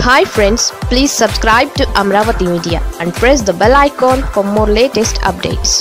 hi friends please subscribe to Amaravati media and press the bell icon for more latest updates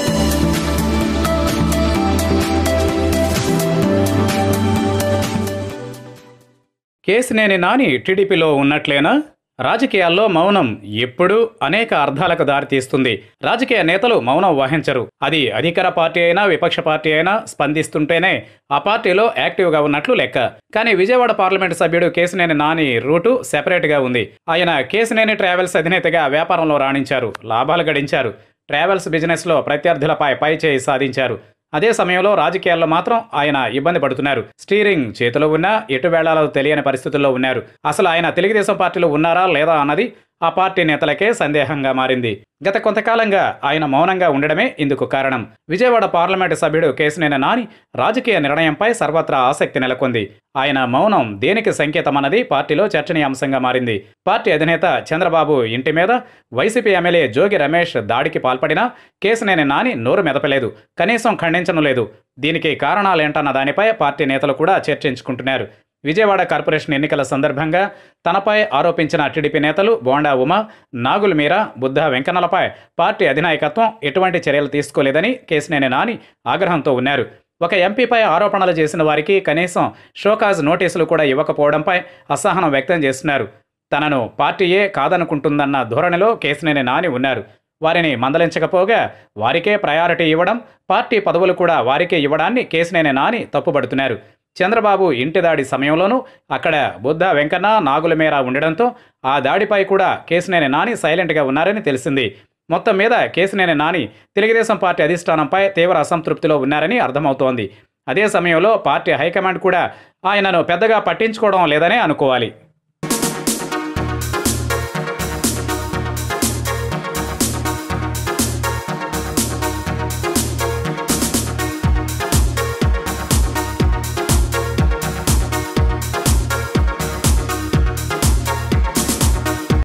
Kesineni Nani టీడీపీలో ఉన్నట్లేనా రాజకీయాల్లో మౌనం ఎప్పుడూ అనేక అర్థాలకు దారితీస్తుంది రాజకీయ నేతలు మౌనం వహించరు అది అధికార పార్టీ అయినా విపక్ష పార్టీ అయినా స్పందిస్తుంటేనే ఆ పార్టీలో యాక్టివ్గా ఉన్నట్లు లెక్క కానీ విజయవాడ పార్లమెంటు సభ్యుడు కేసినేని నాని రూటు సెపరేట్గా ఉంది ఆయన కేసినేని ట్రావెల్స్ అధినేతగా వ్యాపారంలో రాణించారు లాభాలు గడించారు ట్రావెల్స్ బిజినెస్లో ప్రత్యర్థులపై పై చేయి సాధించారు అదే సమయంలో రాజకీయాల్లో మాత్రం ఆయన ఇబ్బంది పడుతున్నారు స్టీరింగ్ చేతిలో ఉన్నా ఎటు వేళాలో తెలియని పరిస్థితుల్లో ఉన్నారు అసలు ఆయన తెలుగుదేశం పార్టీలో ఉన్నారా లేదా అన్నది ఆ పార్టీ నేతలకే సందేహంగా మారింది గత కొంతకాలంగా ఆయన మౌనంగా ఉండడమే ఇందుకు కారణం విజయవాడ పార్లమెంటు సభ్యుడు కేసినేని నాని రాజకీయ నిర్ణయంపై సర్వత్రా ఆసక్తి నెలకొంది ఆయన మౌనం దేనికి సంకేతమన్నది పార్టీలో చర్చనీయాంశంగా మారింది పార్టీ అధినేత చంద్రబాబు ఇంటి మీద వైసీపీ ఎమ్మెల్యే జోగి రమేష్ దాడికి పాల్పడినా కేసినేని నాని నోరు మెదపలేదు కనీసం ఖండించను లేదు దీనికి కారణాలేంటన్న దానిపై పార్టీ నేతలు కూడా చర్చించుకుంటున్నారు విజయవాడ కార్పొరేషన్ ఎన్నికల సందర్భంగా తనపై ఆరోపించిన టీడీపీ నేతలు బోండా ఉమ నాగుల్ మీరా బుద్ధ వెంకన్నలపై పార్టీ అధినాయకత్వం ఎటువంటి చర్యలు తీసుకోలేదని కేసినేని నాని ఆగ్రహంతో ఉన్నారు ఒక ఎంపీపై ఆరోపణలు చేసిన వారికి కనీసం షోకాజ్ నోటీసులు కూడా ఇవ్వకపోవడంపై అసహనం వ్యక్తం చేస్తున్నారు తనను పార్టీయే కాదనుకుంటుందన్న ధోరణిలో కేసినేని నాని ఉన్నారు వారిని మందలించకపోగా వారికే ప్రయారిటీ ఇవ్వడం పార్టీ పదవులు కూడా వారికే ఇవ్వడాన్ని కేసినేని నాని తప్పుపడుతున్నారు చంద్రబాబు ఇంటి దాడి సమయంలోనూ అక్కడ బుద్ధ వెంకన్న నాగుల మేర ఉండడంతో ఆ దాడిపై కూడా కేసినేని నాని సైలెంట్గా ఉన్నారని తెలిసింది మొత్తం మీద కేసినేని నాని తెలుగుదేశం పార్టీ అధిష్టానంపై తీవ్ర అసంతృప్తిలో ఉన్నారని అర్థమవుతోంది అదే సమయంలో పార్టీ హైకమాండ్ కూడా ఆయనను పెద్దగా పట్టించుకోవడం లేదనే అనుకోవాలి